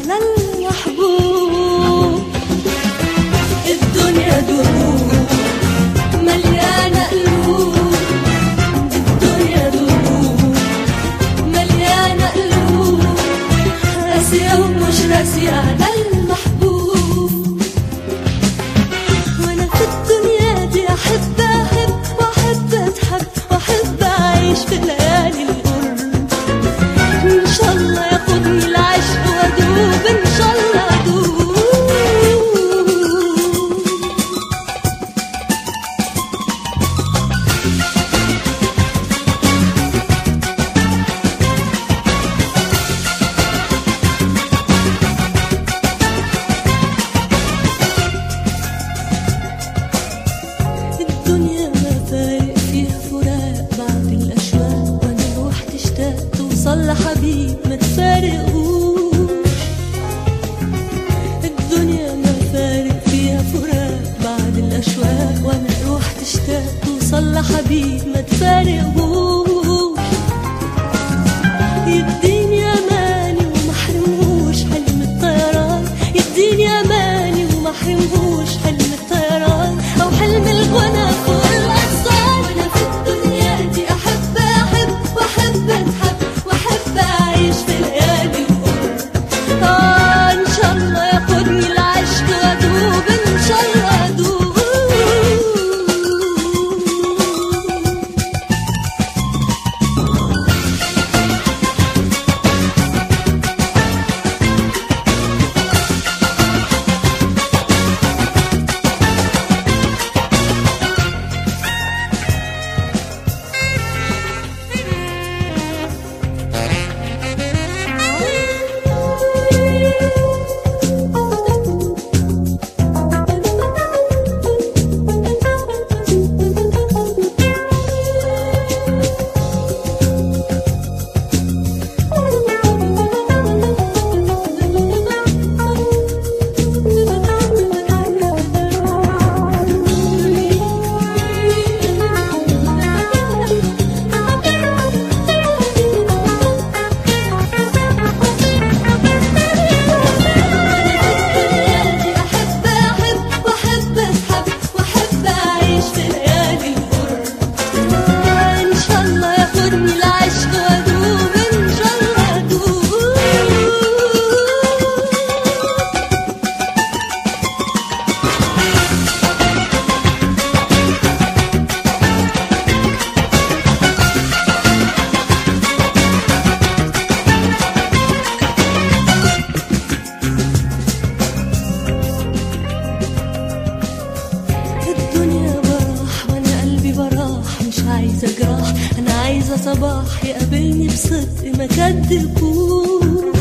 على المحبوب الدنيا دروب مليانة قلوب الدنيا دروب مليانة قلوب قاسية ومش راسية على المحبوب وانا في الدنيا دي احب احب واحب اتحب واحب اعيش في ليالي القرب ان شاء الله ياخدني العشق وادوب ان شاء الله ادوب الدنيا ما فارق فيها فراق بعد الأشواق وأنا روح تشتاق توصل لحبيب ما تفارقوش الدنيا ما فارق فيها فراق بعد الأشواق وأنا روح تشتاق توصل لحبيب ما تفارقوش يديني أماني ومحرمهوش حلم الطيران يديني أماني ومحرمهوش حلم الطيران أو حلم الغنى فوق الأغصان وأنا في الدنيا دي أحب أحب وأحب أتحب وأحب أعيش في ليالي القرب آه إن شاء الله ياخدني العشق وأدوب إن شاء الله أدوب أحب أحب وأحب أتحب وأحب أعيش في ليالي القرب إن شاء الله ياخدني العشق وأدوب إن شاء الله أدوب الدنيا براح وانا قلبي براح مش عايزه جراح انا عايزه صباح يقابلني بصدق ما كدبوش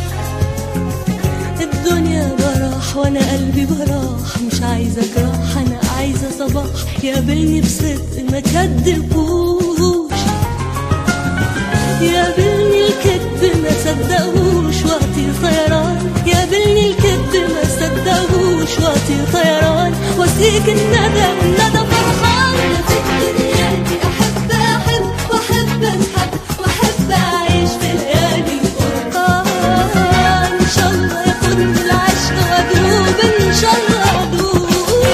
الدنيا براح وانا قلبي براح مش عايزه جراح انا عايزه صباح يقابلني بصدق ما كدبوش يقابلني الكذب ما صدقوش وقتي طيران يقابلني الكذب ما صدقوش وقتي طيران واسيك الندى الندى فرحان أنا في الدنيا دي احب احب واحب اتحب واحب اعيش في ليالي القرب آه، ان شاء الله ياخدني العشق وادوب ان شاء الله ادوب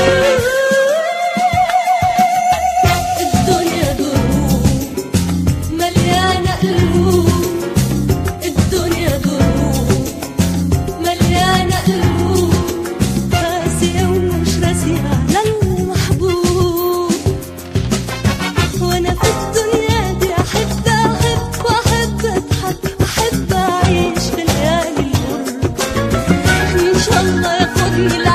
الدنيا دروب مليانة قلوب الدنيا دروب مليانة قلوب قاسية ومش راسية على المحبوب وأنا في الدنيا دي أحب أحب وأحب أضحك أحب أعيش في ليالي الغرب إن شاء الله ياخدني